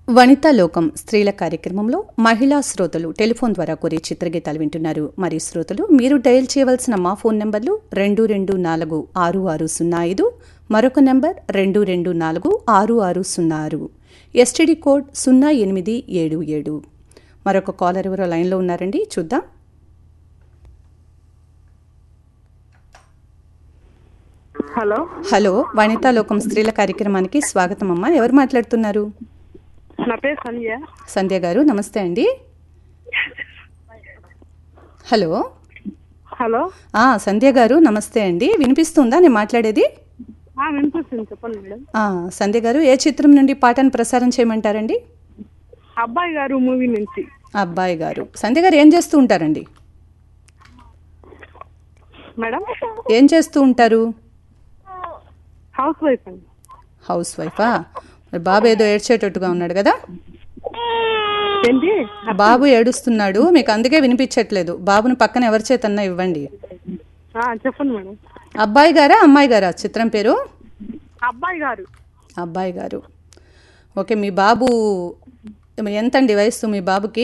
వనితా లోకం స్త్రీల కార్యక్రమంలో మహిళా శ్రోతలు టెలిఫోన్ ద్వారా కోరే చిత్రగీతాలు వింటున్నారు మరి శ్రోతలు మీరు డయల్ చేయవలసిన మా ఫోన్ నెంబర్లు రెండు రెండు నాలుగు ఆరు ఆరు సున్నా ఐదు మరొక నెంబర్ రెండు రెండు నాలుగు ఆరు ఆరు సున్నా ఆరు ఎస్టీడీ కోడ్ సున్నా ఎనిమిది ఏడు ఏడు మరొక కాలర్ ఎవరో లైన్లో ఉన్నారండి చూద్దాం హలో హలో వనితా లోకం స్త్రీల కార్యక్రమానికి స్వాగతం అమ్మా ఎవరు మాట్లాడుతున్నారు నా పేరు సంధ్య సంధ్య గారు నమస్తే అండి హలో హలో ఆ, సంధ్య గారు నమస్తే అండి వినిపిస్తుందా నేను మాట్లాడేది ఆ, వినిపిస్తుంది చెప్పండి మేడం ఆ, సంధ్య గారు ఏ చిత్రం నుండి పాటను ప్రసారం చేయమంటారండి అబ్బాయి గారు మూవీ నుంచి అబ్బాయి గారు సంధ్య గారు ఏం చేస్తూ ఉంటారండి మేడం ఏం చేస్తూ ఉంటారు హౌస్ వైఫ్ అండి హౌస్ వైఫా మరి బాబు ఏదో ఏడ్చేటట్టుగా ఉన్నాడు కదా ఏంటి బాబు ఏడుస్తున్నాడు మీకు అందుకే వినిపించట్లేదు బాబుని పక్కన ఎవరి చేతన్నా ఇవ్వండి ఆ, చెప్పండి మేడం అబ్బాయి గారా అమ్మాయి గారా చిత్రం పేరు అబ్బాయి గారు అబ్బాయి గారు ఓకే మీ బాబు ఎంతండి వయస్సు మీ బాబుకి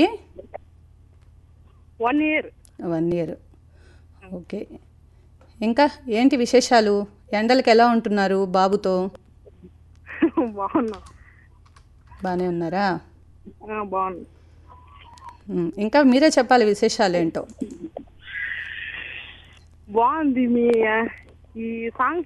one year one year okay ఇంకా ఏంటి విశేషాలు ఎండలకు ఎలా ఉంటున్నారు బాబుతో బాగున్నా బాగానే ఉన్నారా ఆ, బాగున్నా ఉమ్, ఇంకా మీరే చెప్పాలి విశేషాలు ఏంటో బాగుంది మీ ఆ, ఈ సాంగ్